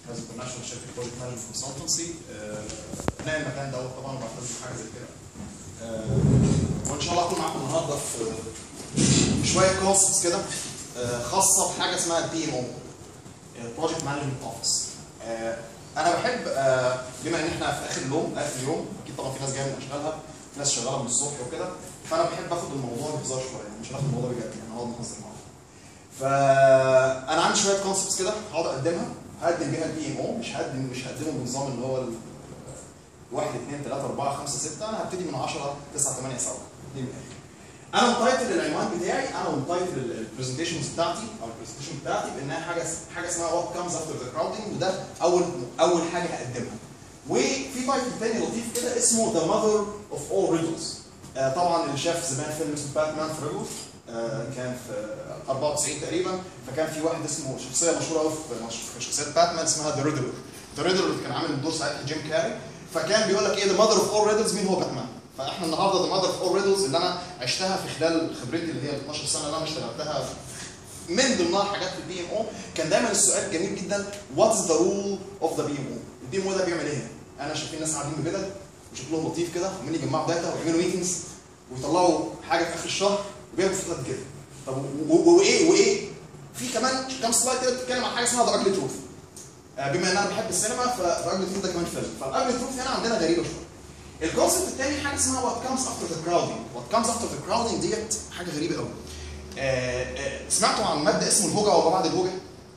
از انترناشونال شركه بروجكت مانجمنت كونسلتنسي نلاقي المكان دوت طبعا وبعتز بحاجه زي كده آه، وان شاء الله اكون معاكم النهارده في في شويه كونسبتس كده آه، خاصه بحاجه اسمها بي ام او بروجكت مانجمنت اوفيس انا بحب آه، بما ان احنا في اخر اليوم اخر اليوم اكيد طبعا في ناس جايه من اشغالها في ناس شغاله من الصبح وكده فانا بحب اخد الموضوع بهزار شويه يعني مش هناخد الموضوع بجد يعني هنقعد نهزر مع بعض فانا عندي شويه كونسبتس كده هقعد اقدمها هقدم بيها البي ام او مش هقدم مش هقدمه بنظام اللي هو ال- واحد اثنين ثلاثة أربعة خمسة ستة أنا هبتدي من 10 9 8 7 دي من الآخر. أنا متايتل العنوان بتاعي أنا متايتل البرزنتيشنز بتاعتي أو البرزنتيشن بتاعتي بإنها حاجة حاجة اسمها وات كامز افتر ذا كراودنج وده أول أول حاجة هقدمها. وفي تايتل تاني لطيف كده اسمه ذا ماذر اوف اول ريدلز. طبعا اللي شاف زمان فيلم اسمه باتمان فوريفر آه، كان في آه، 94 تقريبا فكان في واحد اسمه شخصيه مشهوره قوي في مش- في شخصيات باتمان اسمها ذا ريدلر ذا ريدلر اللي كان عامل الدور ساعتها جيم كاري فكان بيقول لك ايه ذا ماذر اوف اول ريدلز مين هو باتمان فاحنا النهارده ذا ماذر اوف اول ريدلز اللي انا عشتها في خلال خبرتي اللي هي 12 سنه اللي انا اشتغلتها من ضمنها حاجات في البي ام او كان دايما السؤال جميل جدا وات از ذا رول اوف ذا بي ام او البي ام او ده بيعمل ايه هنا؟ انا شايفين ناس قاعدين ببدل وشكلهم لطيف كده عمالين يجمعوا داتا ويعملوا ميتنجز ويطلعوا حاجه في اخر الشهر وبيعملوا فلوس قد كده طب و- و- وايه وايه في كمان كام سلايد كده بتتكلم عن حاجه اسمها ذا اجلي تروث بما ان انا بحب السينما فذا اجلي تروث ده كمان فيلم فالاجلي تروث هنا عندنا غريبه شويه الكونسيبت الثاني حاجه اسمها وات كامز افتر ذا كراودنج وات كامز افتر ذا كراودنج ديت حاجه غريبه قوي سمعتوا عن مبدا اسمه الهوجه وما بعد الهوجه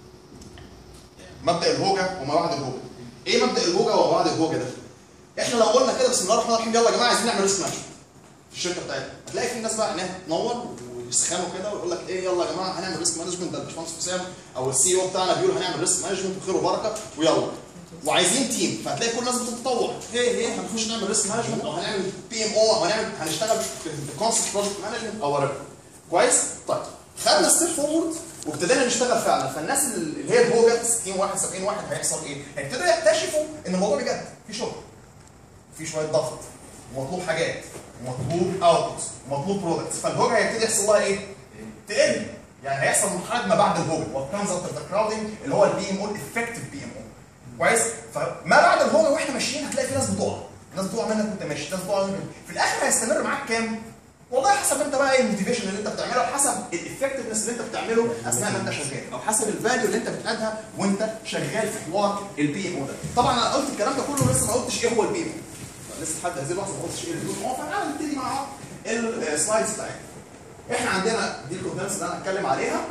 مبدا الهوجه وما بعد الهوجه ايه مبدا الهوجه وما بعد الهوجه ده احنا لو قلنا كده بسم الله الرحمن الرحيم يلا يا جماعه عايزين نعمل ريسك مانجمنت في الشركه بتاعتنا هتلاقي في ناس بقى عينيها تنور ويسخنوا كده ويقول لك ايه يلا يا جماعه هنعمل ريسك مانجمنت ده الباشمهندس حسام او السي او بتاعنا بيقول هنعمل ريسك مانجمنت وخير وبركه ويلا وعايزين تيم فهتلاقي كل الناس بتتطوع ايه ايه هنخش نعمل ريسك مانجمنت او هنعمل بي ام او او هنعمل هنشتغل في كونسبت بروجكت مانجمنت او whatever. كويس طيب خدنا ستيب فورورد وابتدينا نشتغل فعلا فالناس اللي هي الهوجه 60 واحد 70 واحد هيحصل ايه؟ هيبتدوا يكتشفوا ان الموضوع بجد في شغل في شويه ضغط ومطلوب حاجات ومطلوب اوتبوت ومطلوب برودكتس فالهوجه هيبتدي يحصل لها ايه؟ تقل يعني هيحصل مرحله ما بعد الهوجه وات كامز افتر ذا كراودنج اللي هو البي ام او الافكتيف بي ام او كويس فما بعد الهوجه واحنا ماشيين هتلاقي في ناس بتقع ناس بتقع منك وانت ماشي ناس بتقع منك في الاخر هيستمر معاك كام؟ والله حسب انت بقى ايه الموتيفيشن اللي انت بتعمله حسب الافكتفنس اللي انت بتعمله اثناء ما انت شغال او حسب الفاليو اللي انت بتادها وانت شغال في حوار البي ام او ده طبعا انا قلت الكلام ده كله لسه ما قلتش ايه هو البي ام او لسه لحد هذه اللحظه ما قلتش ايه البي ام او فانا نبتدي مع السلايدز بتاعتنا احنا عندنا دي الكونتنتس اللي انا هتكلم عليها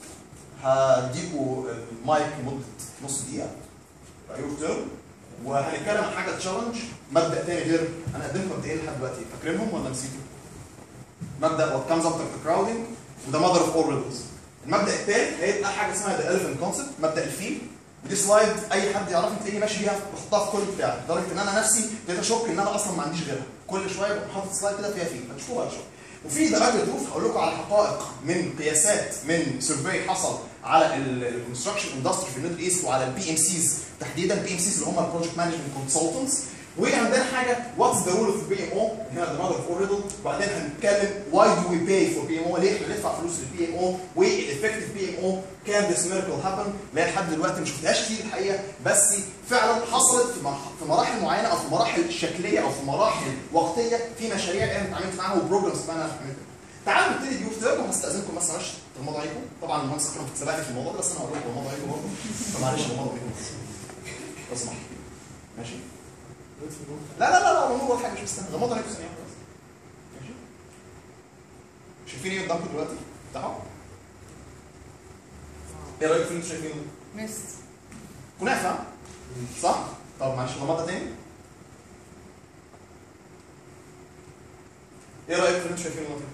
هديكوا المايك لمده نص دقيقه يور تيرم وهنتكلم عن حاجه تشالنج مبدا تاني غير انا قدمت مبدئين لحد دلوقتي فاكرينهم ولا نسيتوا؟ مبدا وات كامز افتر ذا كراودنج وده ماذر اوف اول ريدلز المبدا الثالث هيبقى حاجه اسمها ذا اليفنت كونسبت مبدا الفيل ودي سلايد اي حد يعرفني تلاقيني ماشي بيها بحطها في كل بتاعي لدرجه ان انا نفسي ابتديت اشك ان انا اصلا ما عنديش غيرها كل شويه بقوم حاطط سلايد كده فيها فيل فتشوفوها بقى شويه وفي ذا اجل تروف هقول لكم على حقائق من قياسات من سيرفي حصل على الكونستراكشن اندستري في الميدل ايست وعلى البي ام سيز تحديدا البي ام سيز اللي هم البروجكت مانجمنت كونسلتنتس وعندنا حاجه واتس ذا رول اوف بي ام او هنا ذا ماذر اوف ريدل وبعدين هنتكلم واي دو وي باي فور بي ام او ليه احنا بندفع فلوس للبي ام او والافكتيف بي ام او كان ذس ميركل هابن اللي هي لحد دلوقتي ما شفتهاش كتير الحقيقه بس فعلا حصلت في مرح- في مراحل معينه او في مراحل شكليه او في مراحل وقتيه في مشاريع انا اتعاملت معاها وبروجرامز انا اتعاملت تعالوا نبتدي بيوف تيرم وهستاذنكم بس معلش تغمضوا عليكم طبعا المهندس اكرم سبقني في الموضوع ده بس انا هقول لكم تغمضوا عليكم برضه فمعلش غمضوا عليكم لو سمحت ماشي لا لا لا لا غمضوا ولا حاجه مش مستني غمضوا عليكم ثانيه واحدة بس ماشي شايفين ايه قدامكم دلوقتي؟ افتحوا ايه رايك في اللي انتوا شايفينه ده؟ مست كنافه صح؟ طب معلش غمضها تاني ايه رايك في اللي انتوا شايفينه ده؟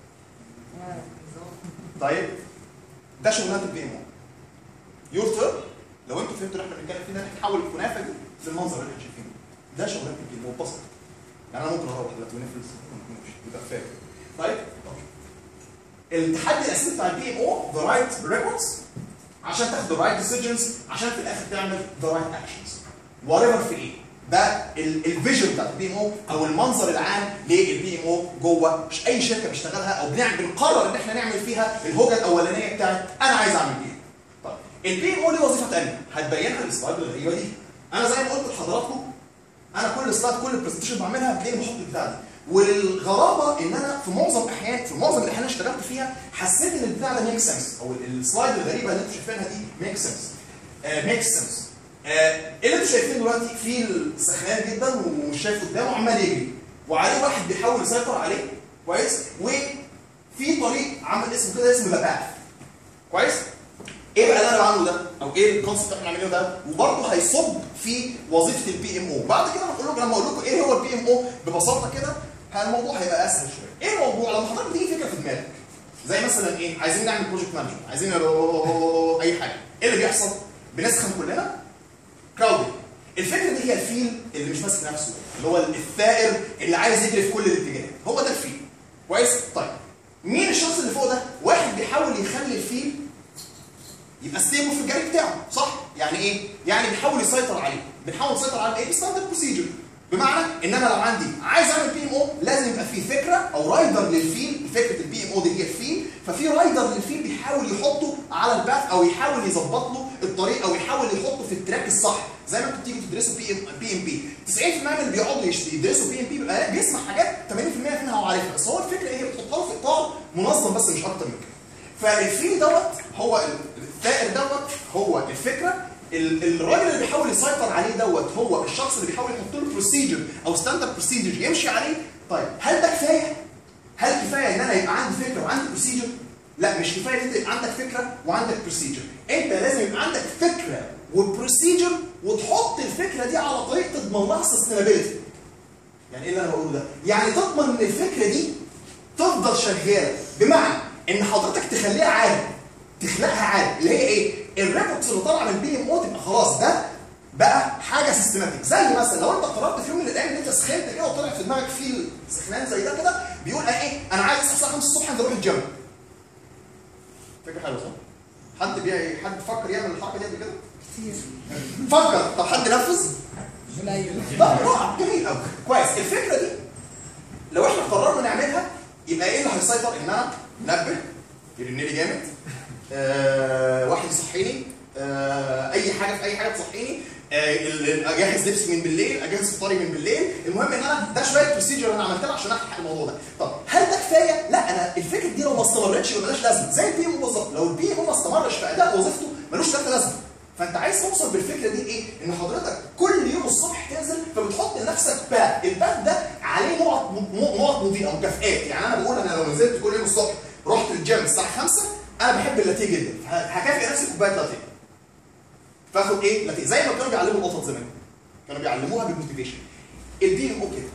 طيب ده شغلانه البي ام او يور تيرم لو انتوا فهمتوا اللي احنا بنتكلم فيه ده نحول الكنافه دي للمنظر اللي احنا شايفينه ده شغلانه البي ام او ببساطه يعني انا ممكن اروح دلوقتي ونفرز نمشي يبقى كفايه طيب التحدي الاساسي بتاع البي ام او ذا رايت ريكوردز عشان تاخد ذا رايت ديسيجنز عشان في الاخر تعمل ذا رايت اكشنز وات ايفر في ايه ده الفيجن بتاعت البي ام او او المنظر العام للبي ام او جوه مش اي شركه بنشتغلها او بنعمل بنقرر ان احنا نعمل فيها الهوجه الاولانيه بتاعت انا عايز اعمل ايه طيب البي ام او ليه وظيفه ثانيه هتبينها السلايد الغريبه دي انا زي ما قلت لحضراتكم انا كل سلايد كل برزنتيشن بعملها بتلاقيني بحط البتاع دي والغرابه ان انا في معظم الاحيان في معظم الاحيان اللي اشتغلت فيها حسيت ان البتاع ده ميك سنس او السلايد الغريبه اللي انتم شايفينها دي ميك سنس ميك سنس اللي انتم شايفينه دلوقتي فيل سخان جدا ومش شايف قدامه عمال يجري وعليه واحد بيحاول يسيطر عليه كويس وفي طريق عمل اسمه كده اسمه ذا باث كويس ايه بقى اللي انا بعمله ده او ايه الكونسيبت اللي احنا بنعمله ده وبرضه هيصب في وظيفه البي ام او بعد كده هقول لكم لما اقول لكم ايه هو البي ام او ببساطه كده الموضوع هيبقى اسهل شويه ايه الموضوع لما حضرتك تيجي فكره في دماغك زي مثلا ايه عايزين نعمل بروجكت مانجمنت عايزين اي حاجه ايه اللي بيحصل بنسخن كلنا كراودنج الفكره دي هي الفيل اللي مش ماسك نفسه اللي هو الثائر اللي عايز يجري في كل الاتجاهات هو ده الفيل كويس طيب مين الشخص اللي فوق ده واحد بيحاول يخلي الفيل يبقى ستيبل في الجري بتاعه صح يعني ايه يعني بيحاول يسيطر عليه بنحاول نسيطر على ايه ستاندرد بروسيجر بمعنى ان انا لو عندي عايز اعمل بي ام او لازم يبقى في فكره او رايدر للفيل فكره البي ام او دي هي الفيل ففي رايدر للفيل بيحاول يحطه على الباث او يحاول يظبط له الطريق او يحاول يحطه في التراك الصح زي ما انتوا بتيجوا تدرسوا بي ام بي ام بي 90% من اللي بيقعدوا يدرسوا بي ام بي بيبقى بيسمع حاجات 80% منها هو عارفها بس هو الفكره ايه بتحطها له في اطار منظم بس مش اكتر من كده فالفيل دوت هو الثائر دوت هو الفكره الراجل اللي بيحاول يسيطر عليه دوت هو الشخص اللي بيحاول يحط له بروسيجر او ستاندرد بروسيجر يمشي عليه طيب هل ده كفايه؟ هل كفايه ان انا يبقى عندي فكره وعندي بروسيجر؟ لا مش كفايه ان انت يبقى عندك فكره وعندك بروسيجر انت لازم يبقى عندك فكره وبروسيجر وتحط الفكره دي على طريق تضمن لها سستينابيلتي يعني ايه اللي انا بقوله ده؟ يعني تضمن ان الفكره دي تفضل شغاله بمعنى ان حضرتك تخليها عاده تخلقها عاده اللي هي ايه؟ الريبورتس اللي طالعه من البي ام او تبقى خلاص ده بقى حاجه سيستماتيك زي مثلا لو انت قررت في يوم من الايام ان انت سخنت كده وطلع في دماغك فيل سخنان زي ده كده بيقول انا ايه؟ انا عايز اصحى الساعه 5 الصبح انزل اروح الجيم. فكره حلوه صح؟ حد بي... حد فكر يعمل الحركه دي قبل كده؟ كتير فكر طب حد نفذ؟ قليل لا رائع جميل قوي كويس الفكره دي لو احنا قررنا نعملها يبقى ايه اللي هيسيطر ان انا منبه يرن لي جامد آه واحد يصحيني آه اي حاجه في اي حاجه تصحيني آه ال- ال- اجهز لبسي من بالليل اجهز فطاري من بالليل المهم ان انا ده شويه بروسيجر انا عملتها عشان الحق الموضوع ده طب هل ده كفايه لا انا الفكره دي لو ما استمرتش يبقى ملهاش لازمه زي البي ام بالظبط لو البي ام ما استمرش في اداء وظيفته ملوش ثلاثه لازمه فانت عايز توصل بالفكره دي ايه؟ ان حضرتك كل يوم الصبح تنزل فبتحط لنفسك باث، الباث ده عليه نقط م- نقط مضيئه مكافئات، يعني انا بقول انا لو نزلت كل يوم الصبح رحت الجيم الساعه 5 انا بحب اللاتيه جدا، ه- هكافئ نفسي كوبايه لاتيه. فاخد ايه؟ لاتيه زي ما كانوا بيعلموا القطط زمان. كانوا بيعلموها بالموتيفيشن. البي ام او كده.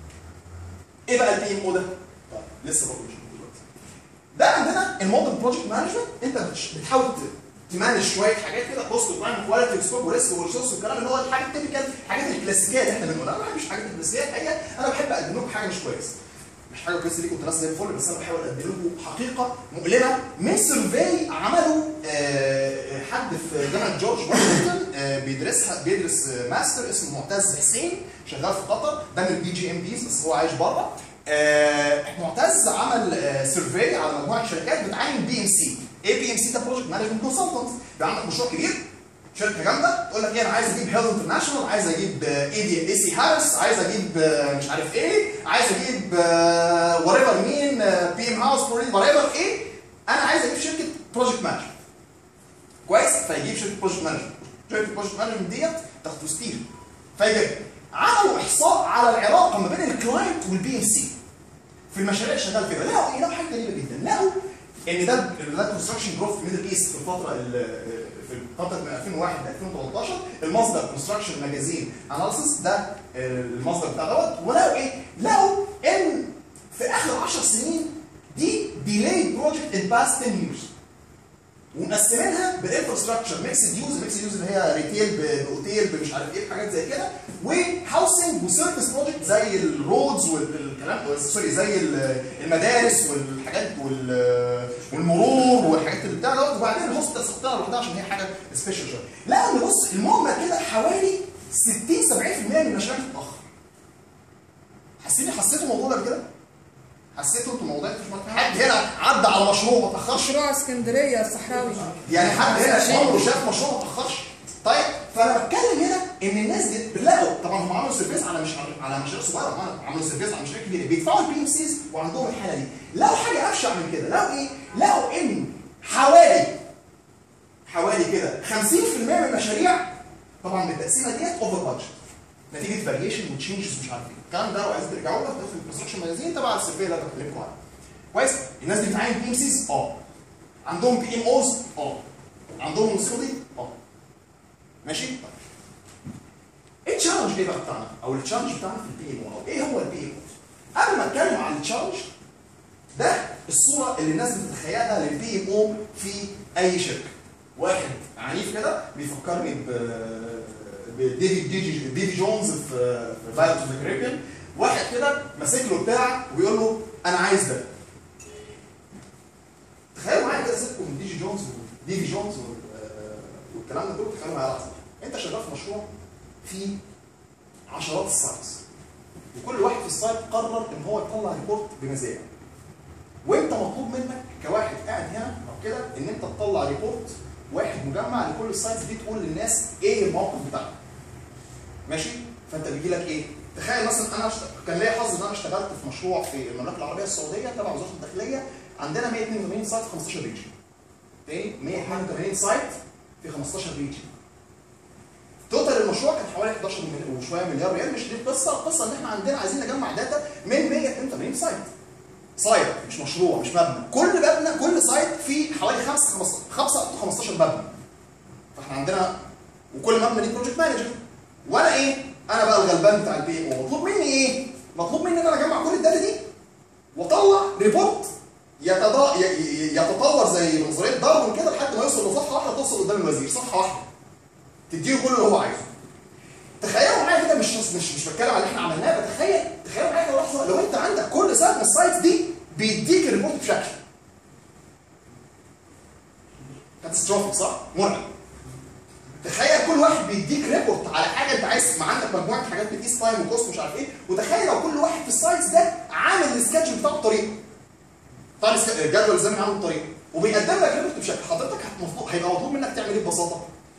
ايه بقى البي ام او ده؟ طيب لسه برضه مش موجود دلوقتي. ده عندنا المودرن بروجكت مانجمنت انت بتش- بتحاول ت- تمانج شويه حاجات كده كوست وبرايم كواليتي وسكوب وريسك وريسورس والكلام اللي هو الحاجات التيبيكال الحاجات الكلاسيكيه اللي احنا بنقولها انا ما بحبش الحاجات الكلاسيكيه الحقيقه انا بحب اقدم لكم حاجه مش كويسه مش حاجه كويسه ليكم انتوا ناس زي الفل بس انا بحاول اقدم لكم حقيقه مؤلمه من سيرفي عمله آه، حد في جامعه جورج واشنطن آه، بيدرسها بيدرس آه، ماستر اسمه معتز حسين شغال في قطر ده من البي جي ام بيز بس هو عايش بره آه، معتز عمل سيرفي على مجموعه شركات بتعين بي ام سي ايه بي ام سي ده بروجكت مانجمنت كونسلتنت بيبقى عندك مشروع كبير شركه جامده تقول لك ايه انا عايز اجيب هيلث انترناشونال عايز اجيب اي دي اي سي هارس عايز اجيب آه، مش عارف ايه عايز اجيب وات ايفر مين بي ام هاوس وات ايفر ايه انا عايز اجيب شركه بروجكت مانجمنت كويس فيجيب شركه بروجكت مانجمنت شركه بروجكت مانجمنت ديت تاخد فلوس فيجيب عملوا احصاء على العلاقه ما بين الكلاينت والبي ام سي في المشاريع اللي شغال فيها لقوا ايه لقوا حاجه غريبه جدا لقوا ان ده ده كونستراكشن جروث في ميدل ايست في الفتره ال- في فتره من 2001 ل 2013 المصدر كونستراكشن ماجازين اناليسيس ده المصدر بتاع دوت ولقوا ايه؟ لقوا ان في اخر 10 سنين دي ديلي بروجكت ان باست 10 years ومقسمينها بالانفراستراكشر ميكسد يوز ميكسد يوز اللي هي ريتيل ب- باوتيل بمش عارف ايه حاجات زي كده وهاوسنج وسيرفيس بروجكت زي الرودز والكلام سوري زي ال- المدارس والحاجات وال- والمرور والحاجات اللي بتاع دوت وبعدين الهوستلز حطها لوحدها عشان هي حاجه سبيشال شويه لا ان بص المجمل كده حوالي 60 70% من المشاريع بتتاخر حسيتوا حسيتوا الموضوع ده قبل كده؟ حسيتوا انتوا الموضوع ده مش مهم؟ حد هنا عدى على مشروع ما تاخرش مشروع اسكندريه الصحراوي يعني حد هنا عمره شاف مشروع ما اتاخرش طيب فانا بتكلم هنا ان الناس دي بتلاقوا طبعا هم عملوا سيرفيس على مش على مشاريع صغيره هم عملوا سيرفيس على مشاريع كبيره بيدفعوا البي ام سيز وعندهم الحاله دي لقوا حاجه ابشع من كده لقوا ايه؟ لقوا ان حوالي حوالي كده 50% من المشاريع طبعا بالتقسيمه ديت اوفر بادجت نتيجه فاريشن وتشينجز مش عارف ايه الكلام ده لو عايز ترجعوا له في الكونستراكشن ماجازين تبع السيرفي اللي انا بكلمكم عنه كويس الناس دي بتعين بي ام سيز اه عندهم بي ام اوز اه عندهم مسؤولي اه ماشي طيب ايه التشالنج ايه بقى بتاعنا او التشالنج بتاعنا في البي ام او ايه هو البي ام قبل ما اتكلم عن التشالنج ده الصوره اللي الناس بتتخيلها للبي ام او في اي شركه واحد عنيف كده بيفكرني ب بديفيد ديجي ديفي جونز في في فايلت اوف ذا كاريبيان واحد كده ماسك له بتاع ويقول له انا عايز ده تخيلوا معايا كده سيبكم من ديجي جونز وديفي جونز والكلام ده كله تخيلوا معايا لحظه انت شغال في مشروع فيه عشرات السايتس وكل واحد في السايت قرر ان هو يطلع ريبورت بمزاجه وانت مطلوب منك كواحد قاعد هنا او كده ان انت تطلع ريبورت واحد مجمع لكل السايتس دي تقول للناس ايه الموقف بتاعك ماشي فانت بيجي لك ايه تخيل مثلا انا اشت... كان ليا حظ ان انا اشتغلت في مشروع في المملكه العربيه السعوديه تبع وزاره الداخليه عندنا 182 سايت في 15 ريجن تاني 182 سايت في 15 ريجن توتال المشروع كان حوالي 11 مليون وشويه مليار ريال مش دي القصه القصه ان احنا عندنا عايزين نجمع داتا من 182 سايت سايت مش مشروع مش مبنى كل مبنى كل سايت فيه حوالي 5 5 5 15 مبنى فاحنا عندنا وكل مبنى ليه بروجكت مانجر وانا ايه انا بقى الغلبان بتاع البي او مطلوب مني ايه مطلوب مني ان انا اجمع كل الداتا دي واطلع ريبورت يتضا... يتطور زي نظريه داروين كده لحد ما يوصل لصفحه واحده توصل قدام الوزير صفحه واحده تديله كل اللي هو عايزه تخيلوا معايا كده مش مش مش بتكلم على اللي احنا عملناه بتخيل تخيلوا معايا كده لحظه لو انت عندك كل سايت من السايتس دي بيديك الريبورت بشكل كاتستروفيك صح؟ مرعب تخيل كل واحد بيديك ريبورت على حاجه انت عايز ما عندك مجموعه حاجات بتقيس تايم وكوست ومش عارف ايه وتخيل لو كل واحد في السايتس ده عامل السكتش بتاعه بطريقه طبعا الجدول الزمني عامله بطريقه وبيقدم لك ريبورت بشكل حضرتك هتمطلوب هيبقى مطلوب منك تعمل ايه ببساطه؟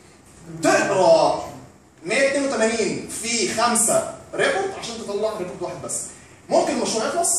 تقرا 182 في 5 ريبورت عشان تطلع ريبورت واحد بس ممكن المشروع يخلص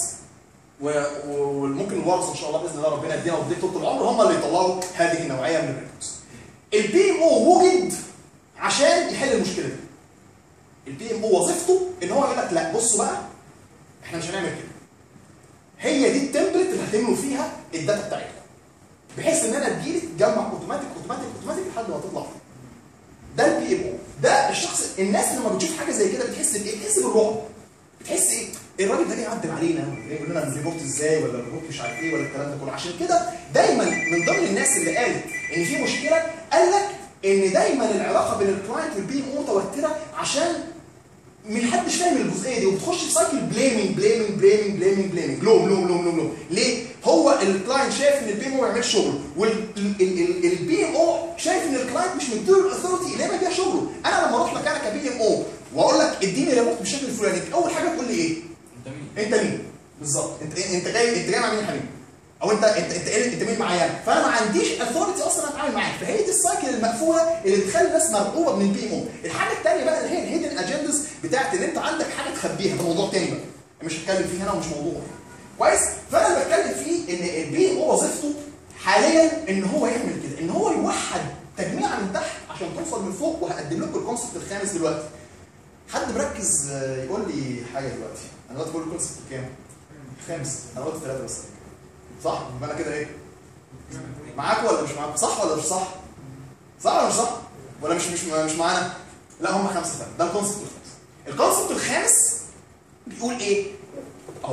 وممكن الورثه ان شاء الله باذن الله ربنا يدينا ويديك طول العمر هم اللي يطلعوا هذه النوعيه من الريبورتس البي ام او وجد عشان يحل المشكله دي البي ام او وظيفته ان هو يقول لك لا بصوا بقى احنا مش هنعمل كده هي دي التمبلت اللي هتملوا فيها الداتا بتاعتكم بحيث ان انا تجيلي تجمع اوتوماتيك اوتوماتيك اوتوماتيك لحد ما تطلع فيه ده البي ام او ده الشخص الناس لما بتشوف حاجه زي كده بتحس بايه؟ بتحس بالرعب بتحس ايه؟ الراجل ده جاي يعدل علينا يقول لنا الريبورت ازاي ولا الريبورت مش عارف ايه ولا الكلام ده كله عشان كده دايما من ضمن الناس اللي قالت ان في مشكله قال لك ان دايما العلاقه بين الكلاينت والبي ام او متوتره عشان من حدش فاهم الجزئيه دي وبتخش في سايكل بليمنج بليمنج بليمنج بليمنج بليمنج لوم لوم لوم لوم لوم ليه؟ هو الكلاينت شايف ان البي ام او ما بيعملش شغله والبي ام او شايف ان الكلاينت مش مديله الاثورتي اللي يعمل بيها شغله انا لما اروح لك انا كبي ام او واقول لك اديني ريبورت بالشكل الفلاني اول حاجه تقول لي ايه؟ انت مين؟ انت مين؟ بالظبط انت انت جاي انت جاي مع مين يا حبيبي؟ او انت انت انت, انت, انت مين معايا؟ فانا ما عنديش اثورتي اصلا اتعامل معاك فهي دي السايكل المقفوله اللي بتخلي الناس مرعوبه من البي ام او الحاجه الثانيه بقى اللي هي الهيدن اجندز بتاعت ان انت عندك حاجه تخبيها ده موضوع تاني بقى مش هتكلم فيه هنا ومش موضوع كويس فانا اللي بتكلم فيه ان البي ام او وظيفته حاليا ان هو يعمل كده ان هو يوحد تجميعه من تحت عشان توصل من فوق وهقدم لكم الكونسبت الخامس دلوقتي حد مركز آه، يقول لي حاجه دلوقتي انا دلوقتي بقول الكونسبت كام؟ خامس انا قلت ثلاثه بس صح؟ يبقى انا كده ايه؟ معاكم ولا مش معاكم؟ صح ولا مش صح؟ صح ولا مش صح؟ ولا مش مش مش معانا؟ لا هم خمسه فعلا ده الكونسبت الخامس. الكونسبت الخامس بيقول ايه؟ اهو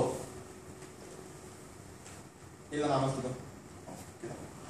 ايه اللي انا عملته ده؟ اهو كده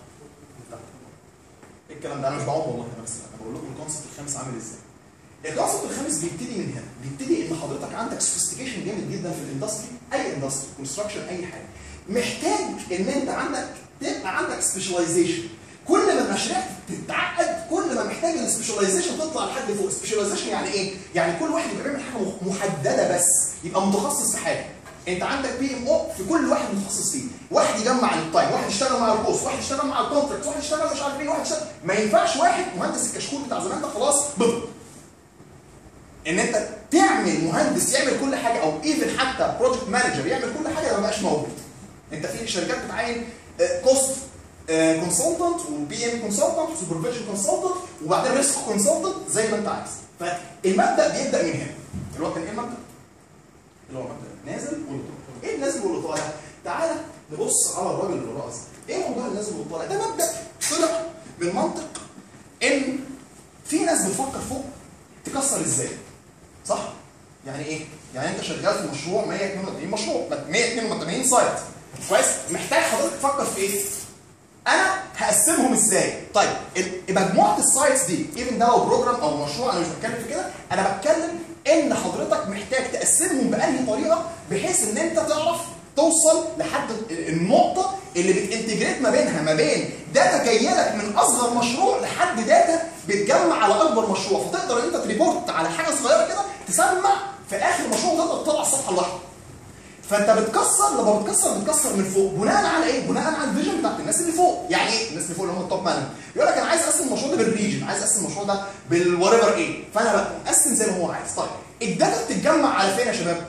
ايه الكلام ده؟ انا مش بعوم والله انا بس انا بقول لكم الكونسبت الخامس عامل ازاي. الكونسبت الخامس بيبتدي من هنا، بيبتدي ان حضرتك عندك سوفيستيكيشن جامد جدا في الاندستري، اي اندستري، كونستراكشن اي حاجه. محتاج ان انت عندك تبقى عندك سبيشاليزيشن. كل ما المشاريع تتعقد كل ما محتاج السبيشاليزيشن تطلع لحد فوق، سبيشاليزيشن يعني ايه؟ يعني كل واحد يبقى بيعمل حاجه مح- محدده بس، يبقى متخصص في حاجه. انت عندك بي ام او في كل واحد متخصص فيه واحد يجمع التايم واحد يشتغل مع الكوست واحد يشتغل مع الكونتراكت واحد يشتغل مش عارف ايه واحد يشتغل ما ينفعش واحد مهندس الكشكول بتاع زمان ده خلاص بطل ان انت تعمل مهندس يعمل كل حاجه او ايفن حتى بروجكت مانجر يعمل كل حاجه ده ما بقاش موجود انت في شركات بتعين كوست كونسلتنت وبي ام كونسلتنت وسوبرفيجن كونسلتنت وبعدين ريسك كونسلتنت زي ما انت عايز فالمبدا بيبدا من هنا اللي هو كان ايه المبدا؟ اللي هو مبدا نازل واللي طالع ايه النازل واللي طالع؟ تعالى نبص على الراجل اللي رأس ايه موضوع النازل واللي طالع؟ ده مبدا طلع من منطق ان في ناس بتفكر فوق تكسر ازاي صح؟ يعني ايه؟ يعني انت شغال في مشروع 182 مشروع 182 سايت كويس؟ محتاج حضرتك تفكر في ايه؟ انا هقسمهم ازاي؟ طيب ال- مجموعه السايتس دي ايفن ده لو بروجرام او مشروع انا مش بتكلم في كده انا بتكلم ان حضرتك محتاج تقسمهم بانهي طريقه بحيث ان انت تعرف توصل لحد ال- النقطه اللي بتنتجريت ما بينها ما بين داتا جايه لك من اصغر مشروع لحد داتا بتجمع على اكبر مشروع فتقدر ان انت تريبورت على حاجه صغيره كده تسمع في اخر مشروع تقدر تطلع الصفحه لوحدها فانت بتكسر لما بتكسر بتكسر من فوق بناء على ايه؟ بناء على الفيجن بتاعت الناس اللي فوق، يعني ايه؟ الناس اللي فوق اللي هم التوب مانجر يقول لك انا عايز اقسم المشروع ده بالريجن، عايز اقسم المشروع ده بالوات ايفر ايه، فانا بقسم زي ما هو عايز، طيب الداتا بتتجمع على فين يا شباب؟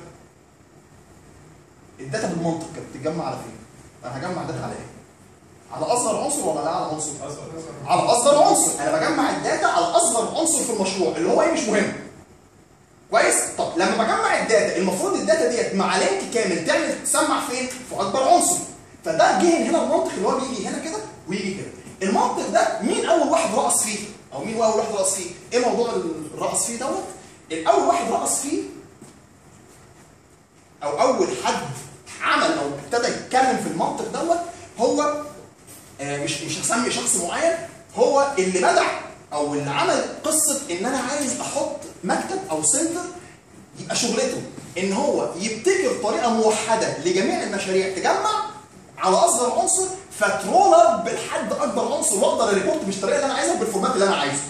الداتا بالمنطق كده بتتجمع على فين؟ انا هجمع داتا على ايه؟ على اصغر عنصر ولا على اعلى عنصر؟ على اصغر عنصر، انا بجمع الداتا على اصغر عنصر في المشروع اللي هو ايه مش مهم. كويس؟ طب لما بجمع الداتا المفروض الداتا ديت مع لينك كامل تعمل تسمع فين؟ في اكبر عنصر. فده جه هنا المنطق اللي هو بيجي هنا كده ويجي كده. المنطق ده مين اول واحد رقص فيه؟ او مين اول واحد رقص فيه؟ ايه موضوع الرقص فيه دوت؟ الاول واحد رقص فيه او اول حد عمل او ابتدى يتكلم في المنطق دوت هو آه، مش مش هسمي شخص معين هو اللي بدع او اللي عمل قصه ان انا عايز احط مكتب او سنتر يبقى شغلته ان هو يبتكر طريقه موحده لجميع المشاريع تجمع على اصغر عنصر فترول اب لحد اكبر عنصر واقدر ريبورت بالطريقه اللي انا عايزها بالفورمات اللي انا عايزه.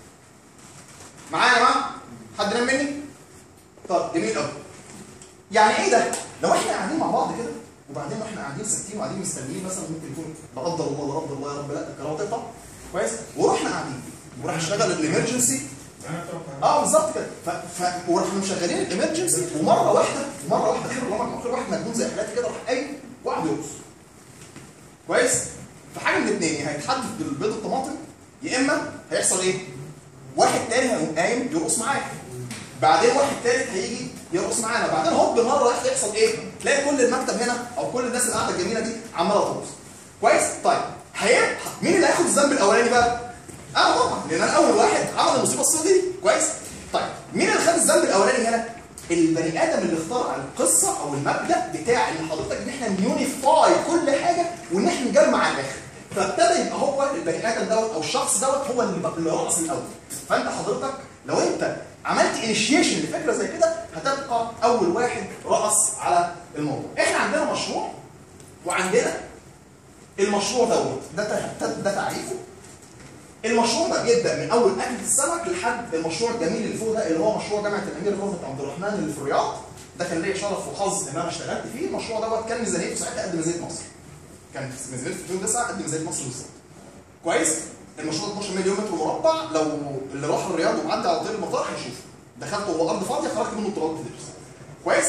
معايا يا جماعه؟ حد نام مني؟ طب جميل قوي. يعني ايه ده؟ لو احنا قاعدين مع بعض كده وبعدين واحنا قاعدين ساكتين وقاعدين مستنيين مثلا ممكن يكون لا قدر الله لا قدر الله يا رب لا الكهرباء تقطع كويس ورحنا قاعدين وراح اشتغل الامرجنسي اه بالظبط كده ف... ف... ورحنا مشغلين الامرجنسي ومره واحده ومره واحده خير الله مكتوب واحد مجنون زي حالاتي كده راح قايم وقعد يرقص كويس فحاجه من الاثنين يا هيتحدف بالبيض الطماطم يا اما هيحصل ايه؟ واحد تاني هيقوم قايم يرقص معاك بعدين واحد تالت هيجي يرقص معانا بعدين هوب مره واحده يحصل ايه؟ تلاقي كل المكتب هنا او كل الناس اللي قاعده الجميله دي عماله ترقص كويس؟ طيب هي مين اللي هياخد الذنب الاولاني بقى؟ انا طبعا لان انا اول واحد عمل المصيبه السوداء دي كويس؟ طيب مين اللي خد الذنب الاولاني هنا؟ البني ادم اللي اخترع القصه او المبدا بتاع ان حضرتك ان احنا نيونيفاي كل حاجه وان احنا نجمع على الاخر فابتدى يبقى هو البني ادم دوت او الشخص دوت هو اللي اللي رقص الاول فانت حضرتك لو انت عملت انيشيشن لفكره زي كده هتبقى اول واحد رقص على الموضوع احنا عندنا مشروع وعندنا المشروع دوت ده ده, ده تعريفه المشروع ده بيبدا من اول اكله السمك لحد المشروع الجميل اللي فوق ده اللي هو مشروع جامعه الامير رفعت عبد الرحمن اللي في الرياض ده كان ليا شرف وحظ ان انا اشتغلت فيه المشروع دوت كان ميزانيته ساعتها قد ميزانيه مصر كان ميزانيه 2009 قد ميزانيه مصر بالظبط كويس المشروع 12 مليون متر مربع لو اللي راح الرياض ومعدي على طريق المطار هيشوفه دخلت هو ارض فاضيه خرجت منه التراب تدرس كويس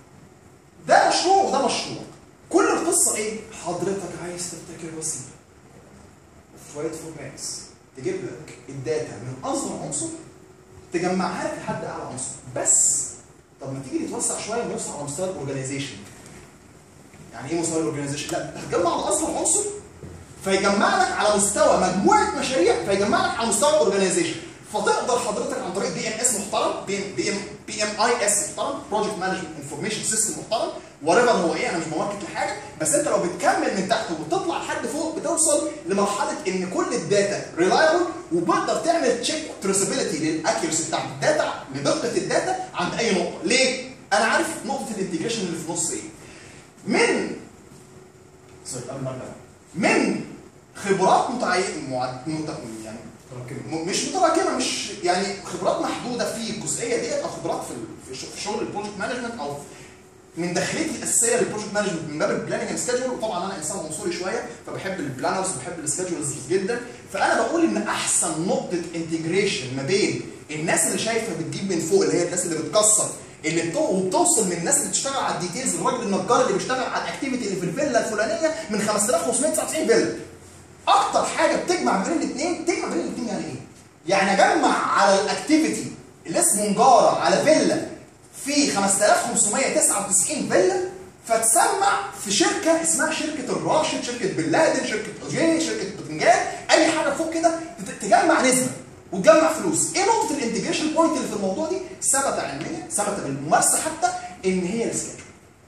ده مشروع وده مشروع كل القصه ايه حضرتك عايز تبتكر وسيله شويه فورماتس تجيب لك الداتا من اصغر عنصر تجمعها لك لحد اعلى عنصر بس طب ما تيجي نتوسع شويه ونوصل على مستوى الاورجنايزيشن يعني ايه مستوى الاورجنايزيشن لا هتجمع على اصغر عنصر فيجمع لك على مستوى مجموعه مشاريع فيجمع لك على مستوى الاورجنايزيشن فتقدر حضرتك عن طريق بي ام اس محترم بي ام بي ام بي ام اي اس محترم بروجكت مانجمنت انفورميشن سيستم محترم وريفر هو ايه انا مش بماركت لحاجه بس انت لو بتكمل من تحت وبتطلع لحد فوق بتوصل لمرحله ان كل الداتا ريلايبل وبتقدر تعمل تشيك تريسابيلتي للاكيورسي بتاعت الداتا لدقه الداتا عند اي نقطه ليه؟ انا عارف نقطه الانتجريشن اللي في النص ايه من سوري قبل ما ارجع من خبرات متعين معد... مت... يعني م- مش متراكمه مش يعني خبرات محدوده في الجزئيه ديت او خبرات في ال- في ش- في شغل البروجكت مانجمنت او من دخلتي الاساسيه للبروجكت مانجمنت من باب البلاننج اند سكادجول وطبعا انا انسان عنصري شويه فبحب البلانرز وبحب السكادجولز جدا فانا بقول ان احسن نقطه انتجريشن ما بين الناس اللي شايفه بتجيب من فوق اللي هي الناس اللي بتكسر اللي بتو... وبتوصل من الناس اللي بتشتغل على الديتيلز الراجل النجار اللي بيشتغل على الاكتيفيتي اللي في الفيلا الفلانيه من 5599 فيلا اكتر حاجه بتجمع بين الاثنين تجمع بين الاثنين يعني ايه؟ يعني اجمع على الاكتيفيتي اللي اسمه نجاره على فيلا في 5599 فيلا فتسمع في شركه اسمها شركه الراشد شركه بن لادن شركه اوجي شركه بتنجان اي حاجه فوق كده تت- تجمع نسبه وتجمع فلوس ايه نقطه الانتجريشن بوينت اللي في الموضوع دي ثبت علميا ثبت بالممارسه حتى ان هي السكيدجول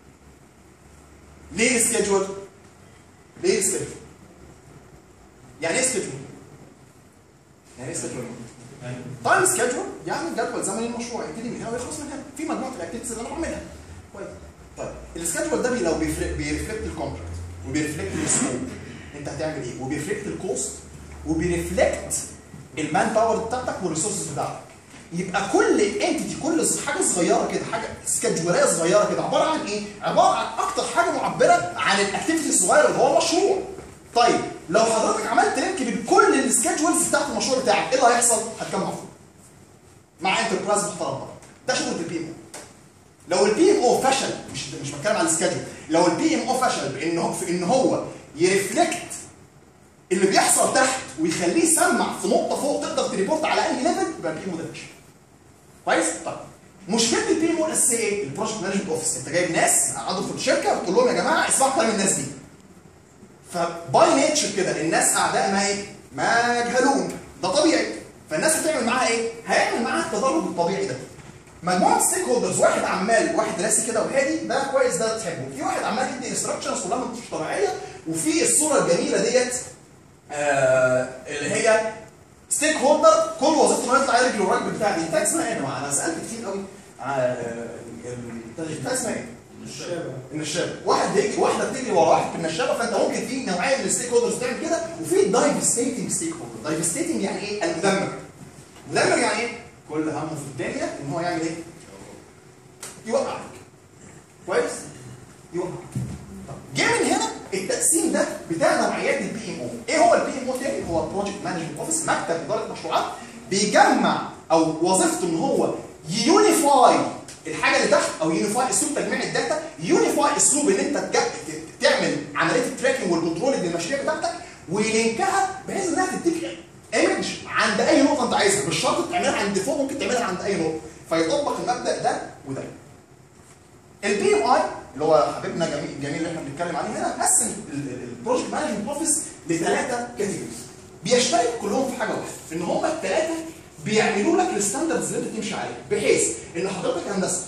ليه السكيدجول ليه السكيدجول يعني ايه سكيدجول يعني ايه سكيدجول تايم سكيدجول يعني جدول زمني المشروع يبتدي من هنا ويخلص من هنا في مجموعه الاكتيفيتيز اللي انا بعملها كويس طيب السكيدجول ده بي لو بيفرق بيرفلكت الكونتراكت وبيرفلكت الاسلوب انت هتعمل ايه وبيرفلكت الكوست وبيرفلكت المان باور بتاعتك والريسورسز بتاعتك يبقى كل انتيتي كل حاجه صغيره كده حاجه سكادجوليه صغيره كده عباره عن ايه؟ عباره عن اكتر حاجه معبره عن الاكتيفيتي الصغيره اللي هو المشروع. طيب لو حضرتك عملت لينك بين كل السكادجولز بتاعت المشروع بتاعك ايه اللي هيحصل؟ هتجمع فوق. مع انتربرايز محترم بقى. ده شغل البي ام او. لو البي ام او فشل مش مش بتكلم على السكادجول لو البي ام او فشل بان هو في ان هو يرفلكت اللي بيحصل تحت ويخليه يسمع في نقطه فوق تقدر تريبورت على اي ليفل يبقى البي ام او ده فشل. كويس؟ طيب مشكله البي ام او الاساسيه ايه؟ البروجكت مانجمنت اوفيس انت جايب ناس قعدوا في الشركه بتقول لهم يا جماعه اسمعوا كلام الناس دي. فباي نيتشر كده الناس اعداء ما ايه؟ ما يجهلون ده طبيعي فالناس هتعمل معاها ايه؟ هيعمل معاها التدرج الطبيعي ده. مجموعه ستيك هولدرز واحد عمال واحد راسي كده وهادي ده كويس ده تحبه في واحد عمال يدي انستراكشنز كلها مش طبيعيه وفي الصوره الجميله ديت آه اللي هي ستيك هولدر كل وظيفته انه يطلع يرجل الراجل بتاع دي بتاع اسمها ايه يا جماعه انا سالت كتير قوي آه بتاع اسمها ايه؟ الشابة النشابه واحد بيجي واحده بتجري ورا واحد في النشابه فانت ممكن في نوعيه من الستيك هولدرز تعمل كده وفي دايفستيتنج ستيك هولدر دايفستيتنج يعني ايه المدمر المدمر يعني ايه كل همه في الدنيا ان هو يعمل ايه يوقعك كويس يوقعك طب جه من هنا التقسيم ده بتاع نوعيات البي ام او ايه هو البي ام او تاني هو بروجكت مانجمنت اوفيس مكتب اداره مشروعات بيجمع او وظيفته ان هو يونيفاي الحاجه اللي تحت او يونيفاي اسلوب تجميع الداتا يونيفاي اسلوب ان انت تج- ت- تعمل عمليه التراكنج والكنترول للمشاريع بتاعتك ويلينكها بحيث انها تديك ايمج عند اي نقطه انت عايزها مش شرط تعملها عند فوق ممكن تعملها عند اي نقطه فيطبق المبدا ده وده البي ام اي اللي هو حبيبنا جميل جميل اللي احنا بنتكلم عليه هنا قسم البروجكت مانجمنت اوفيس لثلاثه كاتيجوريز بيشتركوا كلهم في حاجه واحده ان هم الثلاثه بيعملوا لك الستاندردز اللي انت تمشي عليها بحيث ان حضرتك هندسه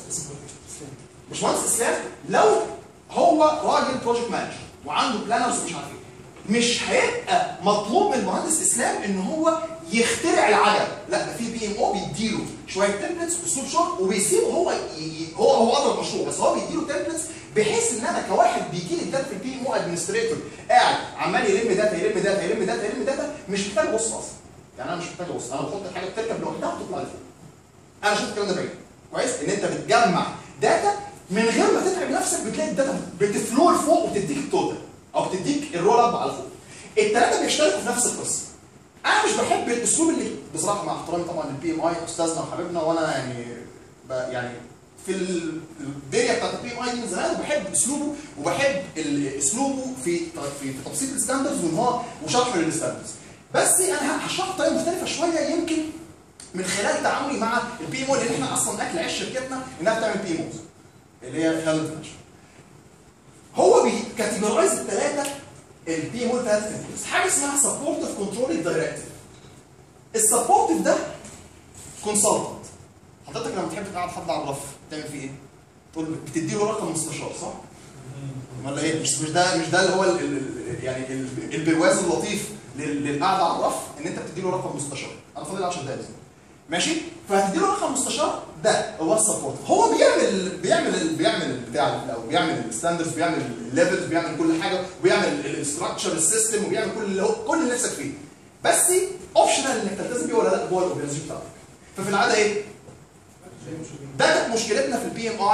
مش مهندس اسلام لو هو راجل بروجكت مانجر وعنده بلانرز ومش عارف ايه مش هيبقى مطلوب من المهندس اسلام ان هو يخترع العجله لا ده في بي ام او بيديله شويه تمبلتس اسلوب شغل وبيسيبه هو ي... ي- هو هو قدر المشروع بس هو بيديله تمبلتس بحيث ان انا كواحد بيجي لي الداتا في البي ام او ادمنستريتور قاعد عمال يلم داتا يلم داتا يلم داتا يلم داتا مش محتاج ابص اصلا يعني انا مش محتاج ابص انا بحط الحاجه بتركب لوحدها وتطلع لفوق انا شفت الكلام ده بعيد كويس ان انت بتجمع داتا من غير ما تتعب نفسك بتلاقي الداتا بتفلو لفوق وبتديك التوتال او بتديك الرول اب على فوق الثلاثه بيشتركوا في نفس القصه انا مش بحب الاسلوب اللي بصراحه مع احترامي طبعا للبي ام اي استاذنا وحبيبنا وانا يعني ب- يعني في ال- الدنيا بتاعت البي ام اي دي من زمان وبحب اسلوبه وبحب ال- اسلوبه في في في تبسيط الستاندرز وان هو وشرحه للستاندرز بس انا هشرح بطريقه مختلفه شويه يمكن من خلال تعاملي مع البي ام او لان احنا اصلا اكل عيش شركتنا انها بتعمل بي ام اوز اللي هي خالد فاشل هو بيكاتيجورايز الثلاثه البي ام او ثلاث كاتيجوريز حاجه اسمها سبورتيف كنترول دايركتيف السبورتيف ده كونسلتنت حضرتك لما تحب تقعد حد على الرف تعمل فيه ايه؟ تقول بتدي له رقم مستشار صح؟ ولا ايه؟ مش مش ده مش ده اللي هو ال ال يعني ال- البرواز اللطيف لل- للقعده على الرف ان انت بتدي له رقم مستشار انا فاضل 10 دقايق بس. ماشي فهتدي له رقم مستشار ده هو السبورت هو بيعمل بيعمل بيعمل البتاع او بيعمل الستاندرز بيعمل الليفلز بيعمل كل حاجه وبيعمل الاستراكشر السيستم وبيعمل كل اللي هو كل اللي نفسك فيه بس اوبشنال انك تلتزم بيه ولا لا جوه الاورجنايزيشن بتاعتك ففي العاده ايه؟ ده كانت مشكلتنا في البي ام اي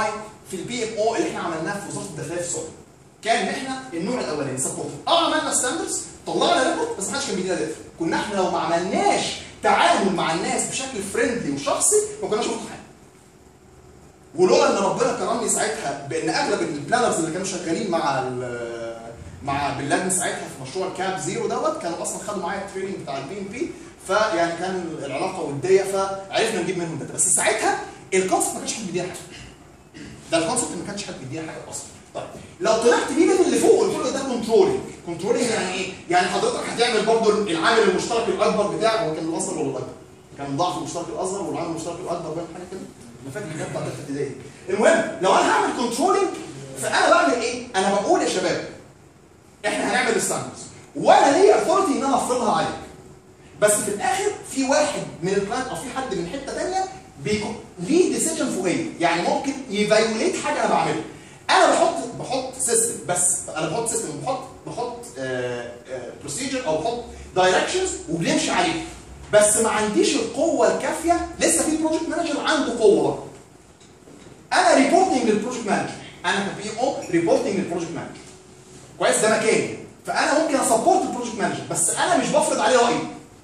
في البي ام او اللي احنا عملناه في وزاره الداخليه في السعوديه كان ان احنا النوع الاولاني سبورت اه عملنا ستاندرز طلعنا ريبورت بس ما حدش كان بيدينا داتا كنا احنا لو ما عملناش تعامل مع الناس بشكل فريندلي وشخصي ما كناش شفنا حاجه ولولا ان ربنا كرمني ساعتها بان اغلب البلانرز اللي كانوا شغالين مع ال- مع بن لادن ساعتها في مشروع الكاب زيرو دوت كانوا اصلا خدوا معايا التريننج بتاع البي ام بي فيعني كان العلاقه وديه فعرفنا نجيب منهم داتا بس ساعتها الكونسبت ما كانش حد بيديها حاجه ده الكونسبت ما كانش حد بيديها حاجه اصلا طيب لو طلعت بيه من اللي فوق قلت له ده كنترولنج كنترولنج يعني ايه؟ يعني حضرتك هتعمل برضه العامل المشترك الاكبر بتاعك هو كان الاصغر ولا الاكبر؟ كان ضعف المشترك الاصغر والعامل المشترك الاكبر باين حاجه كده انا فاكر الحاجات بتاعت الابتدائي المهم لو انا هعمل كنترولنج فانا بعمل ايه؟ انا بقول يا شباب احنا هنعمل ستاندرز وانا ليا اثورتي ان انا افرضها عليك بس في الاخر في واحد من الكلاينت او في حد من حته ثانيه بيكون ليه ديسيجن فوقيه يعني ممكن يفايوليت حاجه انا بعملها انا بحط بحط سيستم بس انا بحط سيستم بحط بحط بروسيجر او بحط دايركشنز وبنمشي عليه بس ما عنديش القوه الكافيه لسه في بروجكت مانجر عنده قوه برضه انا ريبورتنج للبروجكت مانجر انا كبي او ريبورتنج للبروجكت مانجر كويس ده مكاني فانا ممكن اسبورت البروجكت مانجر بس انا مش بفرض عليه رايي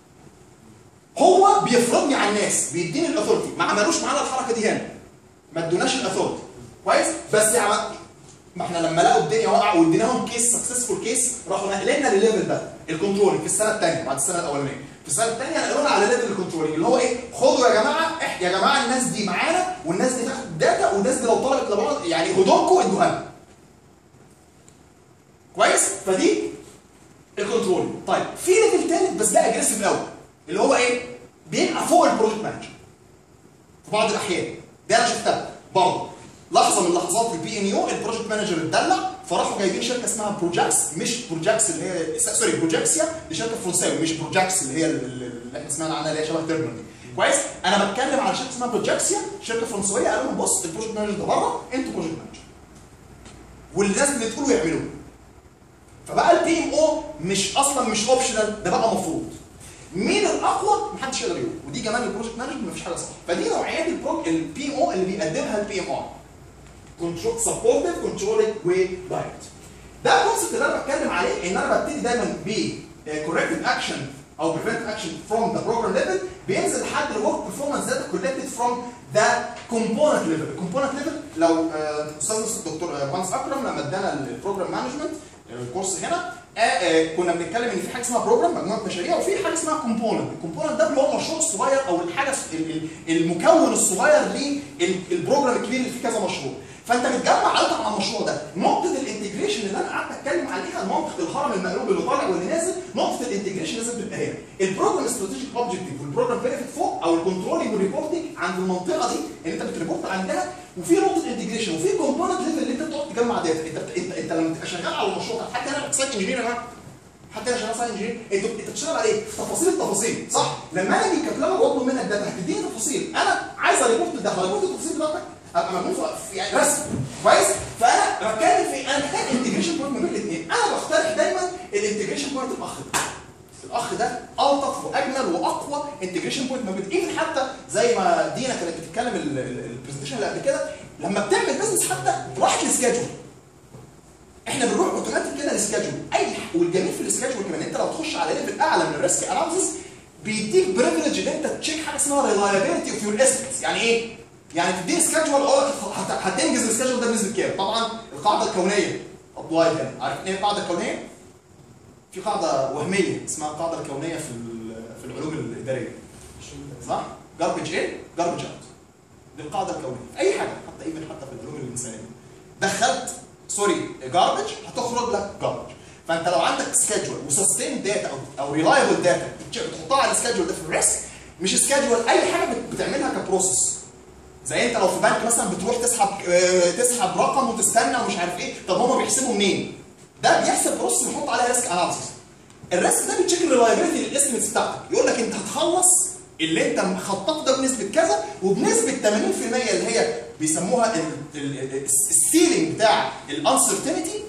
هو بيفرضني على الناس بيديني الاثورتي ما عملوش معانا الحركه دي هنا ما ادوناش الاثورتي كويس بس يعني ما احنا لما لقوا الدنيا واقعه واديناهم كيس سكسسفول كيس راحوا نقلنا للليفل ده الكنترولنج في السنه الثانيه بعد السنه الاولانيه في السنه الثانيه نقلونا على ليفل الكنترولنج اللي هو ايه خدوا يا جماعه إح- يا جماعه الناس دي معانا والناس دي تاخد داتا والناس دي لو طلبت لبعض يعني هدومكم ادوها لنا كويس فدي الكنترول طيب في ليفل ثالث بس ده اجريسيف قوي اللي هو ايه بيبقى فوق البروجكت مانجر في بعض الاحيان ده انا شفتها برضه لحظه من لحظات البي ام يو البروجكت مانجر اتدلع فراحوا جايبين شركه اسمها بروجاكس مش بروجاكس اللي هي سوري بروجاكسيا دي شركه فرنساوي مش بروجاكس اللي هي اللي احنا سمعنا عنها اللي هي شبه تيرمينال دي كويس انا بتكلم على شركه اسمها بروجاكسيا شركه فرنسويه قالوا لهم بص البروجكت مانجر ده بره انتوا بروجكت مانجر واللي لازم تقولوا يعملوه فبقى البي ام او مش اصلا مش اوبشنال ده بقى مفروض مين الاقوى محدش يقدر يقول ودي جمال البروجكت مانجمنت مفيش حاجه صح فدي نوعيات البي ام او اللي بيقدمها البي ام ار كنترول سبورتيف كنترولينج ودايركت ده الكونسيبت اللي انا بتكلم عليه ان انا ببتدي دايما ب corrective اكشن او preventive اكشن from the program level بينزل لحد الورك performance data collected from the component level الكومبوننت ليفل لو آه، استاذ الدكتور آه، مهندس اكرم لما ادانا البروجرام مانجمنت الكورس هنا آه، آه، كنا بنتكلم ان في حاجه اسمها بروجرام مجموعه مشاريع وفي حاجه اسمها كومبوننت الكومبوننت ده اللي هو المشروع الصغير او الحاجه ال- ال- المكون الصغير للبروجرام الكبير اللي فيه كذا مشروع فانت بتجمع عدد على المشروع ده نقطه الانتجريشن اللي انا قعدت اتكلم عليها منطقه الهرم المقلوب اللي طالع واللي نازل نقطه الانتجريشن لازم تبقى هنا البروجرام استراتيجيك اوبجكتيف والبروجرام بنفيت فوق او الكنترولنج والريبورتنج عند المنطقه دي اللي انت بتريبورت عندها وفي نقطه انتجريشن وفي كومبوننت ليفل اللي انت بتقعد تجمع داتا انت انت, انت لما تبقى شغال على المشروع ده حتى انا سايت انجينير يا جماعه حتى انا شغال سايت انجينير انت انت بتشتغل على ايه؟ تفاصيل التفاصيل صح؟ لما انا اجي كبلمه واطلب منك داتا هتديني تفاصيل انا عايز اريبورت ده هريبورت التفاصيل بتاعتك ابقى مجنون في يعني رسم كويس فانا بتكلم في انا محتاج انتجريشن بوينت ما بين الاثنين انا بقترح دايما الانتجريشن بوينت الاخ ده الاخ ده الطف واجمل واقوى انتجريشن بوينت ما بين ايفن حتى زي ما دينا كانت بتتكلم البرزنتيشن اللي قبل كده لما بتعمل بزنس حتى راحت للسكادجول احنا بنروح اوتوماتيك كده للسكادجول اي والجميل في السكادجول كمان انت لو تخش على ليفل اعلى من الريسك اناليسيس بيديك بريفليج ان انت تشيك حاجه اسمها ريلايبيلتي اوف يور استيميتس يعني ايه؟ يعني تديني سكادجول اقول لك هت- هتنجز السكادجول ده بنسبه كام؟ طبعا القاعده الكونيه ابلاي هنا عارف ايه القاعده الكونيه؟ في قاعده وهميه اسمها القاعده الكونيه في ال- في العلوم الاداريه صح؟ جاربج ان جاربج اوت دي القاعده الكونيه في اي حاجه حتى ايفن حتى في العلوم الانسانيه دخلت سوري جاربج هتخرج لك جاربج فانت لو عندك سكادجول وسستين داتا او او ريلايبل داتا بتحطها على السكادجول ده في الريسك مش سكادجول اي حاجه بت- بتعملها كبروسيس زي انت لو في بنك مثلا بتروح تسحب آه، تسحب رقم وتستنى ومش عارف ايه طب هم بيحسبوا منين؟ ده بيحسب بروسيس بيحط عليها ريسك اناليسيس الريسك ده بيتشيك الريلايبيلتي للاستيميتس بتاعتك يقول لك انت هتخلص اللي انت مخططه ده بنسبه كذا وبنسبه 80% اللي هي بيسموها السيلينج بتاع الانسرتينتي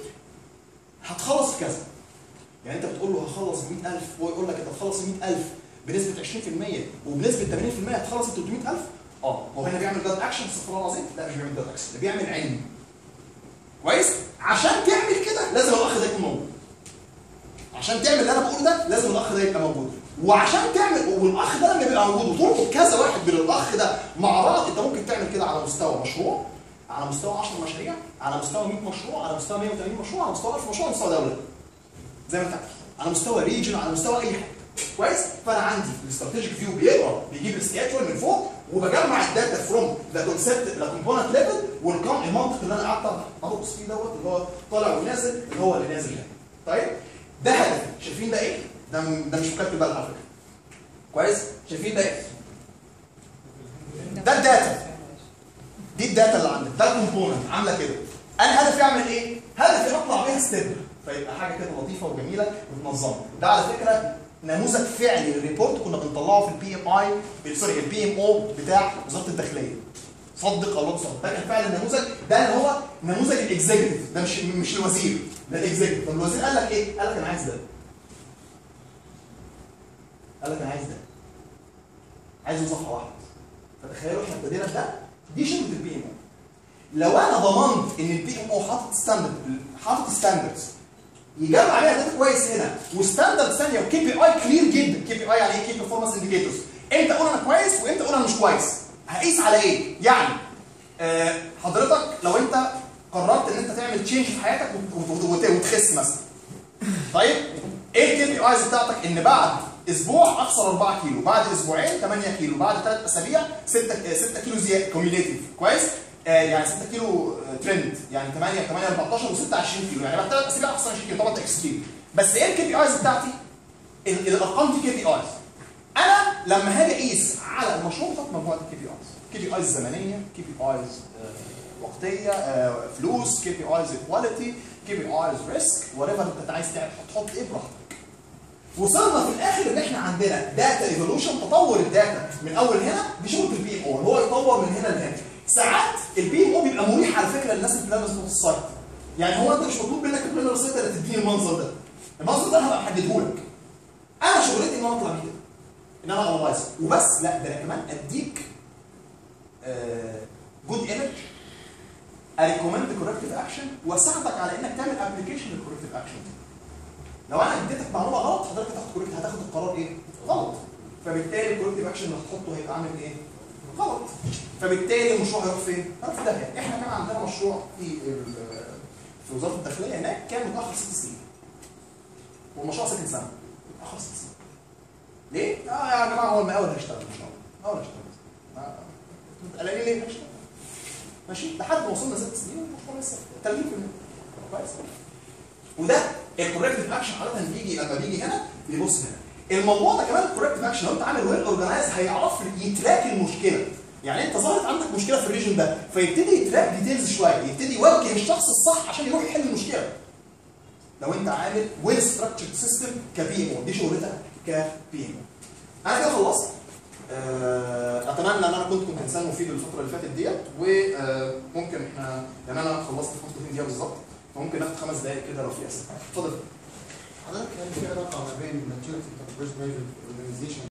هتخلص في كذا يعني انت بتقول له هخلص 100000 هو يقول لك انت هتخلص 100000 بنسبه 20% وبنسبه 80% هتخلص 300000 اه هو هنا بيعمل جاد اكشن استغفر الله العظيم لا مش بيعمل جاد اكشن ده بيعمل علم كويس عشان تعمل كده لازم الاخ ده يكون موجود عشان تعمل اللي انا بقوله ده لازم الاخ ده يبقى موجود وعشان تعمل والاخ ده لما يبقى موجود وتربط كذا واحد من الاخ ده مع بعض انت ممكن تعمل كده على مستوى مشروع على مستوى 10 مشاريع على مستوى 100 مشروع على مستوى 180 مشروع على مستوى 1000 مشروع على مستوى دوله زي ما انت عارف على مستوى ريجن على مستوى اي حاجه كويس فانا عندي الاستراتيجيك فيو بيقرا بيجيب السكيتشوال من فوق وبجمع الداتا فروم ذا كونسبت ذا كومبوننت ليفل والكم المنطق اللي انا قعدت ابص فيه دوت اللي هو طالع ونازل اللي هو اللي نازل هنا طيب ده هدفي شايفين ده ايه؟ ده ده مش مكتب بقى على فكره كويس شايفين ده ايه؟ ده الداتا دي الداتا اللي عندك ده الكومبوننت عامله كده انا هدفي اعمل ايه؟ هدفي اطلع بيها ستيب فيبقى حاجه كده لطيفه وجميله ومنظمه ده على فكره نموذج فعلي للريبورت كنا بنطلعه في البي ام اي سوري البي ام او بتاع وزاره الداخليه صدق او لا تصدق ده كان فعلا النموذج ده اللي هو نموذج الاكزيكتيف ده مش مش الوزير ده الاكزيكتيف طب الوزير قال لك ايه؟ قال لك انا عايز ده قال لك انا عايز ده عايزه صفحه واحده فتخيلوا احنا ابتدينا بده دي شغله البي ام او لو انا ضمنت ان البي ام او حاطط ستاندرد حاطط ستاندردز يجمع عليها داتا كويس هنا وستاندرد ثانيه وكي بي اي كلير جدا كي بي اي يعني ايه كي بيرفورمانس انديكيتورز امتى اقول انا كويس وامتى اقول انا مش كويس هقيس على ايه يعني آه حضرتك لو انت قررت ان انت تعمل تشينج في حياتك وت- وت- وتخس مثلا طيب ايه الكي بي ايز بتاعتك ان بعد اسبوع اخسر 4 كيلو بعد اسبوعين 8 كيلو بعد 3 اسابيع 6 6 كيلو زياده كوميوليتيف كويس آه يعني 6 كيلو آه، ترند يعني 8 8 14 و6 20 كيلو يعني بعد 3 اسابيع اخسر 20 كيلو طبعا ده اكستريم بس ايه الكي بي ايز بتاعتي ال- الارقام دي كي بي ايز انا لما هاجي اقيس على المشروع بتاعت مجموعه الكي بي ايز كي بي ايز زمنيه كي بي ايز وقتيه آه، فلوس كي بي ايز كواليتي كي بي ايز ريسك وات ايفر انت عايز تعمل تحط ايه براحتك وصلنا في الاخر ان احنا عندنا داتا ايفولوشن تطور الداتا من اول هنا بشغل البي ام او اللي هو يطور من هنا لهنا ساعات البي ام او بيبقى مريح على فكره للناس اللي بتلبس في السايت يعني هو انت مش مطلوب منك البلانر سايت اللي تديني المنظر ده المنظر ده انا هبقى محدده لك انا شغلتي ان انا اطلع بيه كده ان انا انلايز وبس لا ده انا كمان اديك جود ايمج اريكومند كوركتيف اكشن واساعدك على انك تعمل ابلكيشن للكوركتيف اكشن لو انا اديتك معلومه غلط حضرتك هتاخد كوركتيف هتاخد القرار ايه؟ غلط فبالتالي الكوركتيف اكشن اللي هتحطه هيبقى عامل ايه؟ غلط فبالتالي المشروع هيروح فين؟ هيروح في داهيه احنا كان عندنا مشروع في ال- في وزاره الداخليه هناك كان متاخر ست سنين والمشروع ساكن سنه متاخر ست سنين ليه؟ اه يا جماعه هو المقاول هيشتغل ان شاء الله المقاول هيشتغل آه، قلقانين ليه؟ هيشتغل ماشي لحد ما وصلنا ست سنين والمشروع لسه 30% كويس وده الكوركتيف اكشن عاده بيجي لما بيجي هنا بيبص هنا الموضوع ده كمان الكوركتيف اكشن لو انت عامل ويل اورجنايز هيعرف يتراك المشكله يعني انت ظهرت عندك مشكله في الريجن ده فيبتدي يتراك ديتيلز شويه يبتدي يوجه الشخص الصح عشان يروح يحل المشكله لو انت عامل ويل ستراكشرد سيستم كبي ام دي شغلتها كبي ام انا كده خلصت آه، اتمنى ان انا كنت كنت انسان مفيد الفتره اللي فاتت ديت وممكن احنا يعني انا خلصت في 35 دقيقه بالظبط فممكن ناخد خمس دقائق كده لو في اسئله اتفضل حضرتك هل في علاقه ما بين maturity of risk management organization